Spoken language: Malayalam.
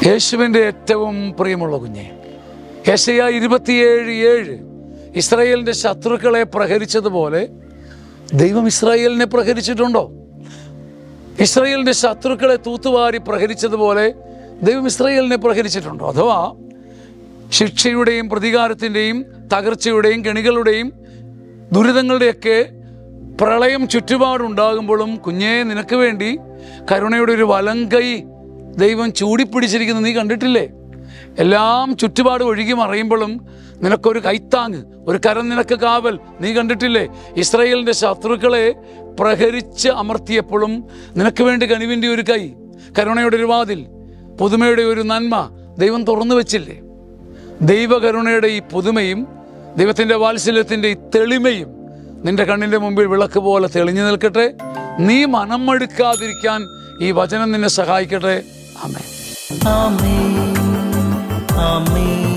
യേശുവിൻ്റെ ഏറ്റവും പ്രിയമുള്ള കുഞ്ഞെ യേശയ ഇരുപത്തിയേഴ് ഏഴ് ഇസ്രായേലിൻ്റെ ശത്രുക്കളെ പ്രഹരിച്ചതുപോലെ ദൈവം ഇസ്രായേലിനെ പ്രഹരിച്ചിട്ടുണ്ടോ ഇസ്രായേലിൻ്റെ ശത്രുക്കളെ തൂത്തുവാരി പ്രഹരിച്ചതുപോലെ ദൈവം ഇസ്രായേലിനെ പ്രഹരിച്ചിട്ടുണ്ടോ അഥവാ ശിക്ഷയുടെയും പ്രതികാരത്തിൻ്റെയും തകർച്ചയുടെയും കെണികളുടെയും ദുരിതങ്ങളുടെയൊക്കെ പ്രളയം ചുറ്റുപാടുണ്ടാകുമ്പോഴും കുഞ്ഞെ നിനക്ക് വേണ്ടി കരുണയുടെ ഒരു വലങ്കൈ ദൈവം ചൂടിപ്പിടിച്ചിരിക്കുന്നത് നീ കണ്ടിട്ടില്ലേ എല്ലാം ചുറ്റുപാട് ഒഴുകി മറയുമ്പോഴും നിനക്കൊരു കൈത്താങ് ഒരു കരം നിനക്ക് കാവൽ നീ കണ്ടിട്ടില്ലേ ഇസ്രായേലിൻ്റെ ശത്രുക്കളെ പ്രഹരിച്ച് അമർത്തിയപ്പോഴും നിനക്ക് വേണ്ടി കനിവിൻ്റെ ഒരു കൈ കരുണയുടെ ഒരു വാതിൽ പുതുമയുടെ ഒരു നന്മ ദൈവം തുറന്നു വെച്ചില്ലേ ദൈവകരുണയുടെ ഈ പുതുമയും ദൈവത്തിൻ്റെ വാത്സല്യത്തിൻ്റെ ഈ തെളിമയും നിന്റെ കണ്ണിൻ്റെ മുമ്പിൽ വിളക്ക് പോലെ തെളിഞ്ഞു നിൽക്കട്ടെ നീ മനം മടുക്കാതിരിക്കാൻ ഈ വചനം നിന്നെ സഹായിക്കട്ടെ ആമേ ആമേൻ ആമേൻ